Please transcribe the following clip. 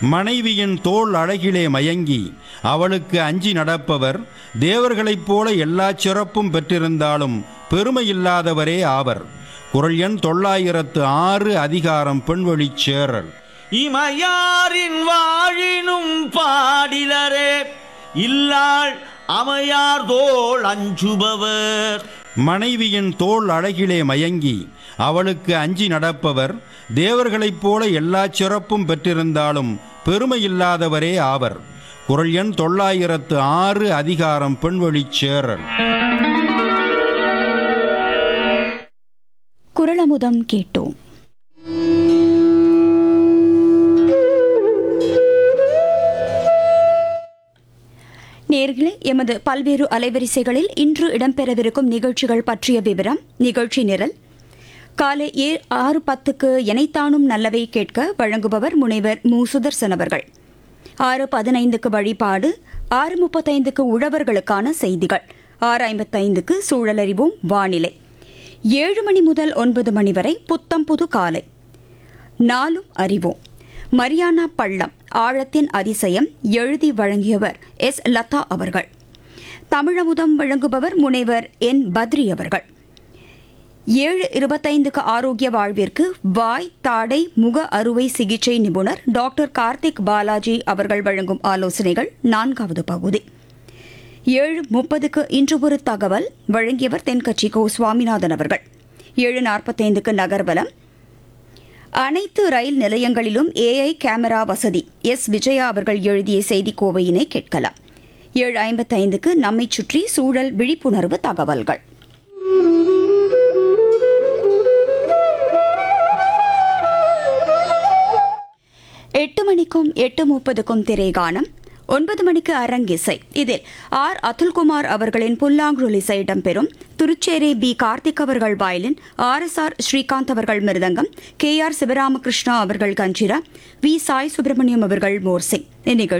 மனைவியின் தோள் அழகிலே மயங்கி அவளுக்கு அஞ்சி நடப்பவர் தேவர்களைப் போல எல்லா சிறப்பும் பெற்றிருந்தாலும் பெருமையில்லாதவரே ஆவர் குரல் எண் தொள்ளாயிரத்து ஆறு அதிகாரம் பெண்வழிச் சேரல் இமையாரின் வாழினும் பாடிலரே இல்லாள் அமையார் தோள் அஞ்சுபவர் மனைவியின் தோள் அழகிலே மயங்கி அவளுக்கு அஞ்சி நடப்பவர் தேவர்களைப் போல எல்லா சிறப்பும் பெற்றிருந்தாலும் பெருமையில்லாதவரே ஆவர் குரல் எண் தொள்ளாயிரத்து ஆறு அதிகாரம் பெண்வழிச் சேரல் குரலமுதம் கேட்டோம் நேர்களே எமது பல்வேறு அலைவரிசைகளில் இன்று இடம்பெறவிருக்கும் நிகழ்ச்சிகள் பற்றிய விவரம் நிகழ்ச்சி நிரல் காலை ஏ ஆறு பத்துக்கு எனைத்தானும் நல்லவை கேட்க வழங்குபவர் முனைவர் மு சுதர்சன் அவர்கள் ஆறு பதினைந்துக்கு வழிபாடு ஆறு முப்பத்தைந்துக்கு உழவர்களுக்கான செய்திகள் ஆறு ஐம்பத்தைந்துக்கு சூழலறிவோம் வானிலை ஏழு மணி முதல் ஒன்பது மணி வரை புத்தம் புது காலை நாளும் அறிவோம் மரியானா பள்ளம் ஆழத்தின் அதிசயம் எழுதி வழங்கியவர் எஸ் லதா அவர்கள் தமிழமுதம் வழங்குபவர் முனைவர் என் பத்ரி அவர்கள் ஏழு இருபத்தைந்துக்கு ஆரோக்கிய வாழ்விற்கு வாய் தாடை முக அறுவை சிகிச்சை நிபுணர் டாக்டர் கார்த்திக் பாலாஜி அவர்கள் வழங்கும் ஆலோசனைகள் நான்காவது பகுதி ஏழு முப்பதுக்கு இன்று ஒரு தகவல் வழங்கியவர் தென்கட்சி கோ சுவாமிநாதன் அவர்கள் ஏழு நாற்பத்தைந்துக்கு நகர்வலம் அனைத்து ரயில் நிலையங்களிலும் ஏஐ கேமரா வசதி எஸ் விஜயா அவர்கள் எழுதிய செய்தி கோவையினை கேட்கலாம் ஏழு ஐம்பத்தைந்துக்கு நம்மை சுற்றி சூழல் விழிப்புணர்வு தகவல்கள் எட்டு மணிக்கும் எட்டு முப்பதுக்கும் திரைகானம் ஒன்பது மணிக்கு அரங்கிசை இதில் ஆர் அதுல்குமார் அவர்களின் புல்லாங்குழல் இசை இடம்பெறும் திருச்சேரி பி கார்த்திக் அவர்கள் violin R S R Srikanth அவர்கள் மிருதங்கம் கே ஆர் சிவராமகிருஷ்ணா அவர்கள் கஞ்சிரா வி சாய் சுப்பிரமணியம் அவர்கள் மோர்சிங் இந்நிகழ்ச்சி